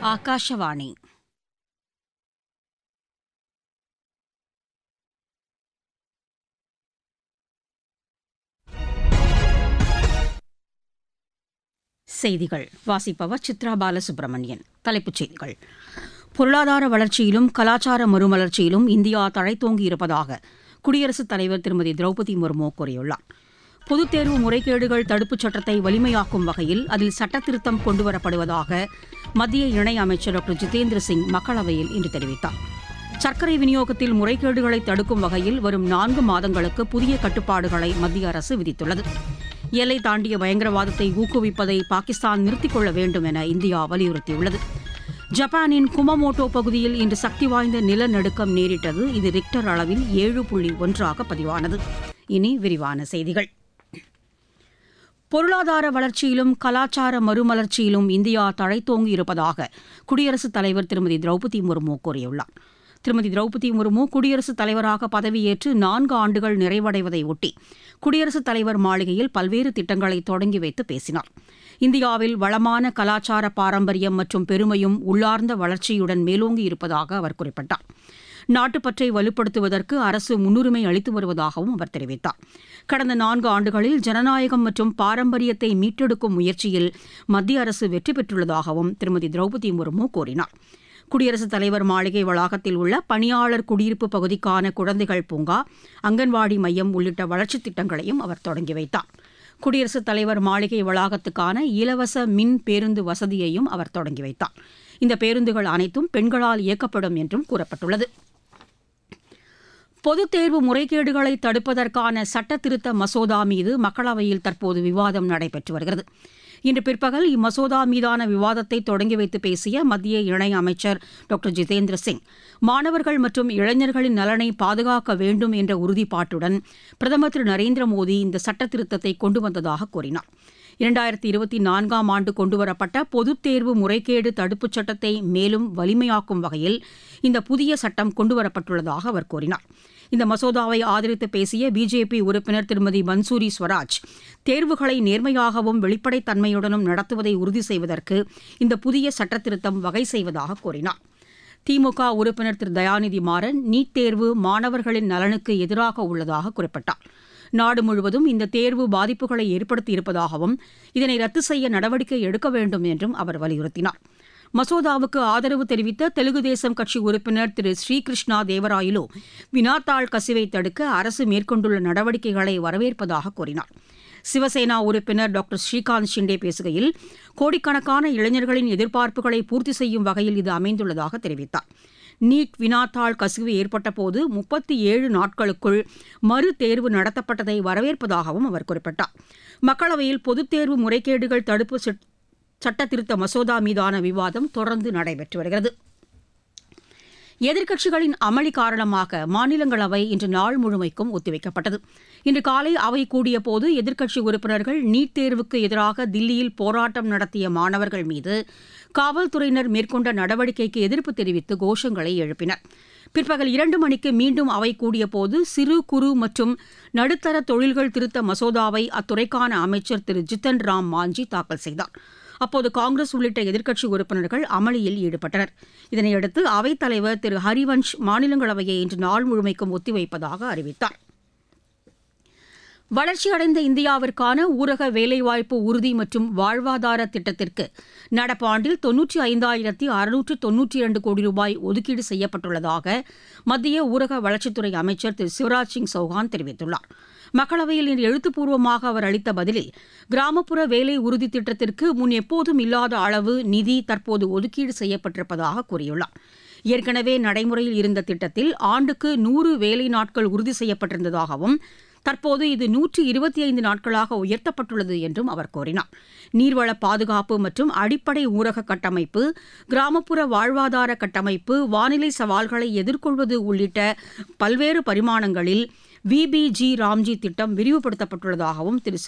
ಆಕಾಶವಾಣಿ செய்திகள் வாசிப்பவர் சித்ரா பாலசுப்ரமணியன் தலைப்புச் செய்திகள் பொருளாதார வளர்ச்சியிலும் கலாச்சார மறுமலர்ச்சியிலும் இந்தியா தழைத்தோங்கி இருப்பதாக குடியரசுத் தலைவர் திருமதி திரௌபதி முர்மு கூறியுள்ளார் பொதுத் தேர்வு முறைகேடுகள் தடுப்புச் சட்டத்தை வலிமையாக்கும் வகையில் அதில் சட்டத்திருத்தம் கொண்டுவரப்படுவதாக மத்திய இணையமைச்சர் டாக்டர் ஜிதேந்திர சிங் மக்களவையில் இன்று தெரிவித்தார் சர்க்கரை விநியோகத்தில் முறைகேடுகளை தடுக்கும் வகையில் வரும் நான்கு மாதங்களுக்கு புதிய கட்டுப்பாடுகளை மத்திய அரசு விதித்துள்ளது எல்லை தாண்டிய பயங்கரவாதத்தை ஊக்குவிப்பதை பாகிஸ்தான் நிறுத்திக் கொள்ள வேண்டும் என இந்தியா வலியுறுத்தியுள்ளது ஜப்பானின் குமமோட்டோ பகுதியில் இன்று சக்தி வாய்ந்த நிலநடுக்கம் நேரிட்டது இது ரிக்டர் அளவில் ஏழு புள்ளி ஒன்றாக பதிவானது இனி விரிவான செய்திகள் பொருளாதார வளர்ச்சியிலும் கலாச்சார மறுமலர்ச்சியிலும் இந்தியா தழைத்தோங்கி இருப்பதாக குடியரசுத் தலைவர் திருமதி திரௌபதி முர்மு கூறியுள்ளார் திருமதி திரௌபதி முர்மு குடியரசுத் தலைவராக பதவியேற்று நான்கு ஆண்டுகள் நிறைவடைவதை ஒட்டி குடியரசுத் தலைவர் மாளிகையில் பல்வேறு திட்டங்களை தொடங்கி வைத்து பேசினார் இந்தியாவில் வளமான கலாச்சார பாரம்பரியம் மற்றும் பெருமையும் உள்ளார்ந்த வளர்ச்சியுடன் மேலோங்கி இருப்பதாக அவர் குறிப்பிட்டார் நாட்டுப்பற்றை வலுப்படுத்துவதற்கு அரசு முன்னுரிமை அளித்து வருவதாகவும் அவர் தெரிவித்தார் கடந்த நான்கு ஆண்டுகளில் ஜனநாயகம் மற்றும் பாரம்பரியத்தை மீட்டெடுக்கும் முயற்சியில் மத்திய அரசு வெற்றி பெற்றுள்ளதாகவும் திருமதி திரௌபதி முர்மு கூறினார் குடியரசுத் தலைவர் மாளிகை வளாகத்தில் உள்ள பணியாளர் குடியிருப்பு பகுதிக்கான குழந்தைகள் பூங்கா அங்கன்வாடி மையம் உள்ளிட்ட வளர்ச்சித் திட்டங்களையும் அவர் தொடங்கி வைத்தார் குடியரசுத் தலைவர் மாளிகை வளாகத்துக்கான இலவச மின் பேருந்து வசதியையும் அவர் தொடங்கி வைத்தார் இந்த பேருந்துகள் அனைத்தும் பெண்களால் இயக்கப்படும் என்றும் கூறப்பட்டுள்ளது பொதுத் தேர்வு முறைகேடுகளை தடுப்பதற்கான சட்ட திருத்த மசோதா மீது மக்களவையில் தற்போது விவாதம் நடைபெற்று வருகிறது இன்று பிற்பகல் இம்மசோதா மீதான விவாதத்தை தொடங்கி வைத்து பேசிய மத்திய இணையமைச்சர் டாக்டர் ஜிதேந்திர சிங் மாணவர்கள் மற்றும் இளைஞர்களின் நலனை பாதுகாக்க வேண்டும் என்ற உறுதிப்பாட்டுடன் பிரதமர் திரு நரேந்திர மோடி இந்த சட்ட திருத்தத்தை கொண்டு வந்ததாக கூறினார் இரண்டாயிரத்தி இருபத்தி நான்காம் ஆண்டு கொண்டுவரப்பட்ட பொதுத் தேர்வு முறைகேடு தடுப்புச் சட்டத்தை மேலும் வலிமையாக்கும் வகையில் இந்த புதிய சட்டம் கொண்டுவரப்பட்டுள்ளதாக அவர் கூறினார் இந்த மசோதாவை ஆதரித்து பேசிய பிஜேபி உறுப்பினர் திருமதி மன்சூரி ஸ்வராஜ் தேர்வுகளை நேர்மையாகவும் வெளிப்படைத்தன்மையுடனும் நடத்துவதை உறுதி செய்வதற்கு இந்த புதிய சட்டத்திருத்தம் வகை செய்வதாக கூறினார் திமுக உறுப்பினர் திரு தயாநிதி மாறன் நீட் தேர்வு மாணவர்களின் நலனுக்கு எதிராக உள்ளதாக குறிப்பிட்டார் நாடு முழுவதும் இந்த தேர்வு பாதிப்புகளை ஏற்படுத்தியிருப்பதாகவும் இதனை ரத்து செய்ய நடவடிக்கை எடுக்க வேண்டும் என்றும் அவர் வலியுறுத்தினார் மசோதாவுக்கு ஆதரவு தெரிவித்த தெலுங்கு தேசம் கட்சி உறுப்பினர் திரு ஸ்ரீகிருஷ்ணா தேவராயலு வினாத்தாள் கசிவை தடுக்க அரசு மேற்கொண்டுள்ள நடவடிக்கைகளை வரவேற்பதாக கூறினார் சிவசேனா உறுப்பினர் டாக்டர் ஸ்ரீகாந்த் ஷிண்டே பேசுகையில் கோடிக்கணக்கான இளைஞர்களின் எதிர்பார்ப்புகளை பூர்த்தி செய்யும் வகையில் இது அமைந்துள்ளதாக தெரிவித்தார் நீட் வினாத்தாள் கசிவு ஏற்பட்டபோது முப்பத்தி ஏழு நாட்களுக்குள் மறு தேர்வு நடத்தப்பட்டதை வரவேற்பதாகவும் அவர் குறிப்பிட்டார் மக்களவையில் பொதுத் தேர்வு முறைகேடுகள் தடுப்பு சட்ட திருத்த மசோதா மீதான விவாதம் தொடர்ந்து நடைபெற்று வருகிறது எதிர்க்கட்சிகளின் அமளி காரணமாக மாநிலங்களவை இன்று நாள் முழுமைக்கும் ஒத்திவைக்கப்பட்டது இன்று காலை அவை கூடியபோது எதிர்க்கட்சி உறுப்பினர்கள் நீட் தேர்வுக்கு எதிராக தில்லியில் போராட்டம் நடத்திய மாணவர்கள் மீது காவல்துறையினர் மேற்கொண்ட நடவடிக்கைக்கு எதிர்ப்பு தெரிவித்து கோஷங்களை எழுப்பினர் பிற்பகல் இரண்டு மணிக்கு மீண்டும் அவை கூடியபோது சிறு குறு மற்றும் நடுத்தர தொழில்கள் திருத்த மசோதாவை அத்துறைக்கான அமைச்சர் திரு ஜித்தன் ராம் மாஞ்சி தாக்கல் செய்தார் அப்போது காங்கிரஸ் உள்ளிட்ட எதிர்க்கட்சி உறுப்பினர்கள் அமளியில் ஈடுபட்டனர் இதனையடுத்து அவைத்தலைவர் திரு ஹரிவன்ஷ் மாநிலங்களவையை இன்று நாள் முழுமைக்கும் ஒத்திவைப்பதாக அறிவித்தார் வளர்ச்சியடைந்த இந்தியாவிற்கான ஊரக வேலைவாய்ப்பு உறுதி மற்றும் வாழ்வாதார திட்டத்திற்கு நடப்பாண்டில் தொன்னூற்றி ஐந்தாயிரத்தி அறுநூற்று தொன்னூற்றி இரண்டு கோடி ரூபாய் ஒதுக்கீடு செய்யப்பட்டுள்ளதாக மத்திய ஊரக வளர்ச்சித்துறை அமைச்சர் திரு சிவராஜ் சிங் சௌஹான் தெரிவித்துள்ளார் மக்களவையில் இன்று எழுத்துப்பூர்வமாக அவர் அளித்த பதிலில் கிராமப்புற வேலை உறுதி திட்டத்திற்கு முன் எப்போதும் இல்லாத அளவு நிதி தற்போது ஒதுக்கீடு செய்யப்பட்டிருப்பதாக கூறியுள்ளார் ஏற்கனவே நடைமுறையில் இருந்த திட்டத்தில் ஆண்டுக்கு நூறு வேலை நாட்கள் உறுதி செய்யப்பட்டிருந்ததாகவும் தற்போது இது நூற்றி இருபத்தி ஐந்து நாட்களாக உயர்த்தப்பட்டுள்ளது என்றும் அவர் கூறினார் நீர்வள பாதுகாப்பு மற்றும் அடிப்படை ஊரக கட்டமைப்பு கிராமப்புற வாழ்வாதார கட்டமைப்பு வானிலை சவால்களை எதிர்கொள்வது உள்ளிட்ட பல்வேறு பரிமாணங்களில் விபிஜி ராம்ஜி திட்டம் விரிவுபடுத்தப்பட்டுள்ளதாகவும் திரு